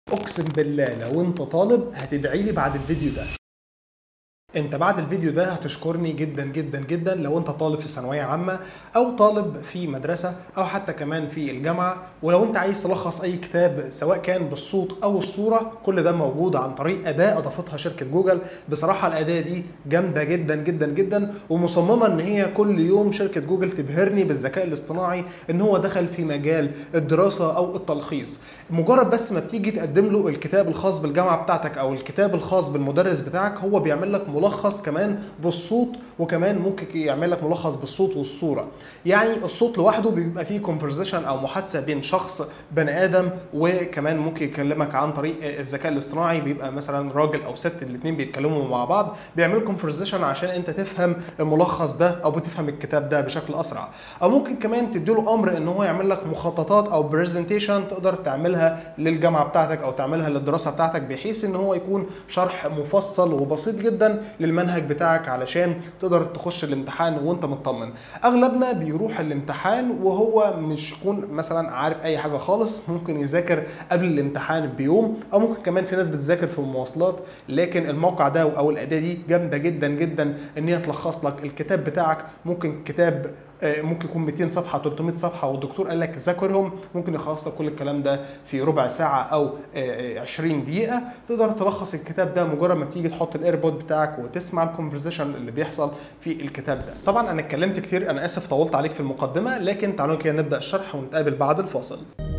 اقسم بالله لو انت طالب هتدعي لي بعد الفيديو ده انت بعد الفيديو ده هتشكرني جدا جدا جدا لو انت طالب في ثانويه عامه او طالب في مدرسه او حتى كمان في الجامعه ولو انت عايز تلخص اي كتاب سواء كان بالصوت او الصوره كل ده موجود عن طريق اداه اضافتها شركه جوجل بصراحه الاداه دي جامده جدا جدا جدا ومصممه ان هي كل يوم شركه جوجل تبهرني بالذكاء الاصطناعي ان هو دخل في مجال الدراسه او التلخيص مجرد بس ما بتيجي تقدم له الكتاب الخاص بالجامعه بتاعتك او الكتاب الخاص بالمدرس بتاعك هو بيعمل لك ملخص كمان بالصوت وكمان ممكن يعمل لك ملخص بالصوت والصوره يعني الصوت لوحده بيبقى فيه كونفرزيشن او محادثه بين شخص بني ادم وكمان ممكن يكلمك عن طريق الذكاء الاصطناعي بيبقى مثلا راجل او ست الاثنين بيتكلموا مع بعض بيعملوا كونفرزيشن عشان انت تفهم الملخص ده او بتفهم الكتاب ده بشكل اسرع او ممكن كمان تديله امر ان هو يعمل لك مخططات او برزنتيشن تقدر تعملها للجامعه بتاعتك او تعملها للدراسه بتاعتك بحيث ان هو يكون شرح مفصل وبسيط جدا للمنهج بتاعك علشان تقدر تخش الامتحان وانت مطمن اغلبنا بيروح الامتحان وهو مش يكون مثلا عارف اي حاجه خالص ممكن يذاكر قبل الامتحان بيوم او ممكن كمان في ناس بتذاكر في المواصلات لكن الموقع ده او الاداه دي جامده جدا جدا ان هي تلخص لك الكتاب بتاعك ممكن كتاب ممكن يكون 200 صفحه 300 صفحه والدكتور قال لك ذاكرهم ممكن يخلص لك كل الكلام ده في ربع ساعه او 20 دقيقه تقدر تلخص الكتاب ده مجرد ما تيجي تحط الايربود بتاعك وتسمع الكونفرزيشن اللي بيحصل في الكتاب ده طبعا انا اتكلمت كتير انا اسف طولت عليك في المقدمه لكن تعالوا كده نبدا الشرح ونتقابل بعد الفاصل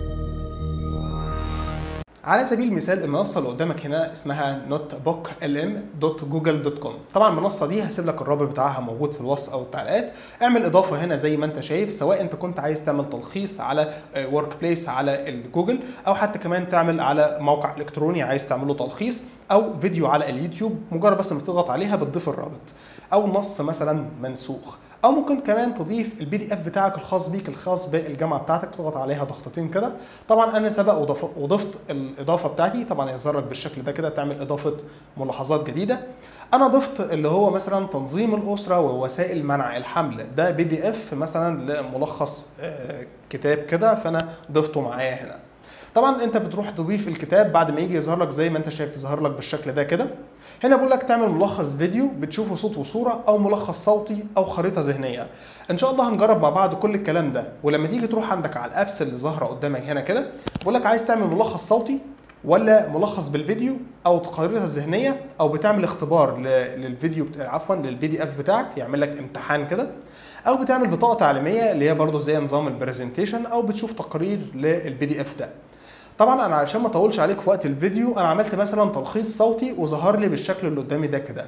على سبيل المثال المنصه اللي قدامك هنا اسمها notebook.lm.google.com طبعا المنصه دي هسيب لك الرابط بتاعها موجود في الوصف او التعليقات اعمل اضافه هنا زي ما انت شايف سواء انت كنت عايز تعمل تلخيص على ورك بليس على الجوجل او حتى كمان تعمل على موقع الكتروني عايز تعمل له تلخيص او فيديو على اليوتيوب مجرد بس ما تضغط عليها بتضيف الرابط او نص مثلا منسوخ او ممكن كمان تضيف البي دي اف بتاعك الخاص بيك الخاص بالجامعه بتاعتك تضغط عليها ضغطتين كده طبعا انا سبق وضفت الاضافه بتاعتي طبعا يظهر لك بالشكل ده كده تعمل اضافه ملاحظات جديده انا ضفت اللي هو مثلا تنظيم الاسره ووسائل منع الحمل ده بي دي اف مثلا لملخص كتاب كده فانا ضفته معايا هنا طبعا انت بتروح تضيف الكتاب بعد ما يجي يظهر لك زي ما انت شايف يظهر لك بالشكل ده كده هنا بقول لك تعمل ملخص فيديو بتشوفه صوت وصوره او ملخص صوتي او خريطه ذهنيه ان شاء الله هنجرب مع بعض كل الكلام ده ولما تيجي تروح عندك على الابس اللي ظاهره قدامك هنا كده بقول لك عايز تعمل ملخص صوتي ولا ملخص بالفيديو او خريطه ذهنيه او بتعمل اختبار للفيديو عفوا للبي دي اف بتاعك يعمل لك امتحان كده او بتعمل بطاقه تعليميه اللي هي برضو زي نظام البرزنتيشن او بتشوف تقرير للبي دي اف ده طبعا انا عشان ما اطولش عليك في وقت الفيديو انا عملت مثلا تلخيص صوتي وظهر لي بالشكل اللي قدامي ده كده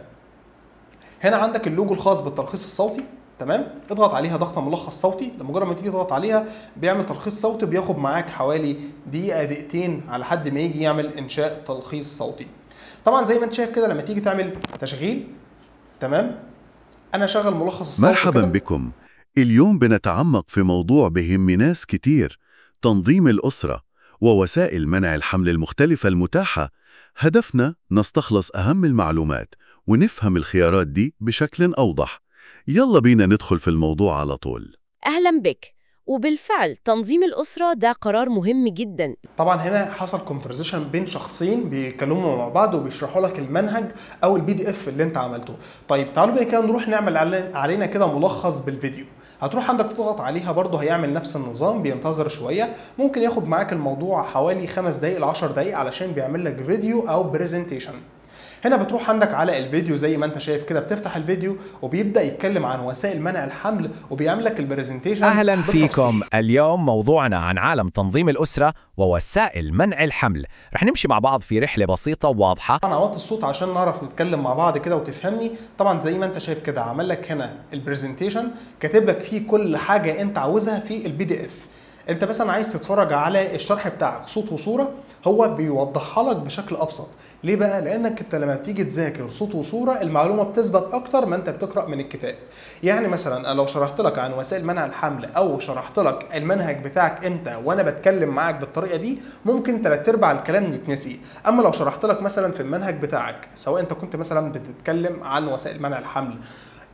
هنا عندك اللوجو الخاص بالتلخيص الصوتي تمام اضغط عليها ضغطه ملخص صوتي لمجرد ما تيجي تضغط عليها بيعمل تلخيص صوتي بياخد معاك حوالي دقيقه دقيقتين على حد ما يجي يعمل انشاء تلخيص صوتي طبعا زي ما انت شايف كده لما تيجي تعمل تشغيل تمام انا شغل ملخص الصوت مرحبا كده. بكم اليوم بنتعمق في موضوع بهم ناس كتير تنظيم الأسرة ووسائل منع الحمل المختلفة المتاحة هدفنا نستخلص أهم المعلومات ونفهم الخيارات دي بشكل أوضح يلا بينا ندخل في الموضوع على طول أهلا بك وبالفعل تنظيم الأسرة ده قرار مهم جدا طبعا هنا حصل كونفرزيشن بين شخصين بيتكلموا مع بعض وبيشرحوا لك المنهج او البي دي اف اللي انت عملته طيب تعالوا بقى كده نروح نعمل علي- علينا كده ملخص بالفيديو هتروح عندك تضغط عليها برضه هيعمل نفس النظام بينتظر شويه ممكن ياخد معاك الموضوع حوالي خمس دقائق ل 10 دقائق علشان بيعمل لك فيديو او برزنتيشن هنا بتروح عندك على الفيديو زي ما انت شايف كده بتفتح الفيديو وبيبدا يتكلم عن وسائل منع الحمل وبيعمل لك البرزنتيشن أهلا بالتفصيل. فيكم اليوم موضوعنا عن عالم تنظيم الأسرة ووسائل منع الحمل رح نمشي مع بعض في رحلة بسيطة وواضحة طبعا اوطي الصوت عشان نعرف نتكلم مع بعض كده وتفهمني طبعا زي ما انت شايف كده عمل لك هنا البرزنتيشن كاتب لك فيه كل حاجه انت عاوزها في البي دي اف انت مثلا عايز تتفرج على الشرح بتاعك صوت وصوره هو بيوضحها لك بشكل ابسط ليه بقى لانك انت لما بتيجي تذاكر صوت وصوره المعلومه بتثبت اكتر ما انت بتقرا من الكتاب يعني مثلا انا لو شرحت لك عن وسائل منع الحمل او شرحت لك المنهج بتاعك انت وانا بتكلم معاك بالطريقه دي ممكن تلات ارباع الكلام يتنسي اما لو شرحت لك مثلا في المنهج بتاعك سواء انت كنت مثلا بتتكلم عن وسائل منع الحمل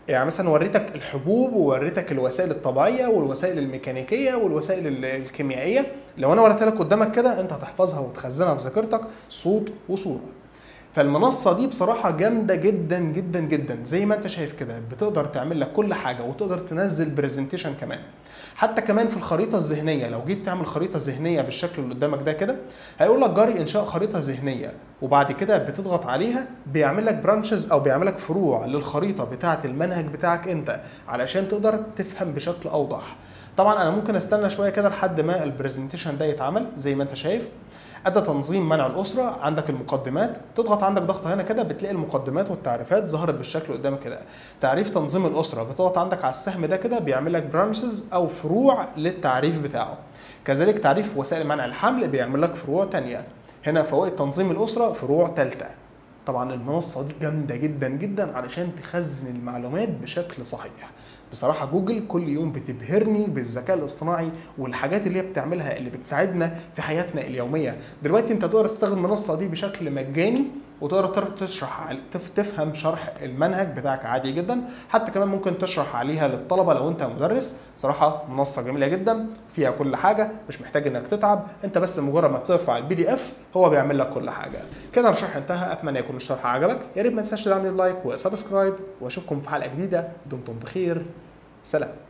يعني مثلا وريتك الحبوب ووريتك الوسائل الطبيعيه والوسائل الميكانيكيه والوسائل ال- الكيميائيه لو انا وريتها لك قدامك كده انت هتحفظها وتخزنها في ذاكرتك صوت وصوره فالمنصة دي بصراحة جامدة جدا جدا جدا زي ما انت شايف كده بتقدر تعمل لك كل حاجة وتقدر تنزل برزنتيشن كمان حتى كمان في الخريطة الذهنية لو جيت تعمل خريطة ذهنية بالشكل اللي قدامك ده كده هيقول لك جري انشاء خريطة ذهنية وبعد كده بتضغط عليها بيعمل لك برانشز او بيعمل لك فروع للخريطة بتاعة المنهج بتاعك انت علشان تقدر تفهم بشكل اوضح طبعا انا ممكن استنى شوية كده لحد ما البرزنتيشن ده يتعمل زي ما انت شايف أداة تنظيم منع الأسرة عندك المقدمات تضغط عندك ضغطة هنا كده بتلاقي المقدمات والتعريفات ظهرت بالشكل قدامك كده تعريف تنظيم الأسرة بتضغط عندك على السهم ده كده بيعمل لك برانشز أو فروع للتعريف بتاعه كذلك تعريف وسائل منع الحمل بيعمل لك فروع تانية هنا فوائد تنظيم الأسرة فروع تالتة طبعا المنصة دي جامدة جدا جدا علشان تخزن المعلومات بشكل صحيح بصراحة جوجل كل يوم بتبهرني بالذكاء الاصطناعي والحاجات اللي هي بتعملها اللي بتساعدنا في حياتنا اليومية دلوقتي انت تقدر تستخدم المنصة دي بشكل مجاني وتقدر تشرح عل- تف- تفهم شرح المنهج بتاعك عادي جدا حتى كمان ممكن تشرح عليها للطلبة لو انت مدرس بصراحة منصة جميلة جدا فيها كل حاجة مش محتاج انك تتعب انت بس مجرد ما بترفع البي دي اف هو بيعمل لك كل حاجة كده الشرح انتهى اتمنى يكون الشرح عجبك يا ريت ما تنساش تدعمني بلايك وسبسكرايب واشوفكم في حلقة جديدة دمتم بخير سلام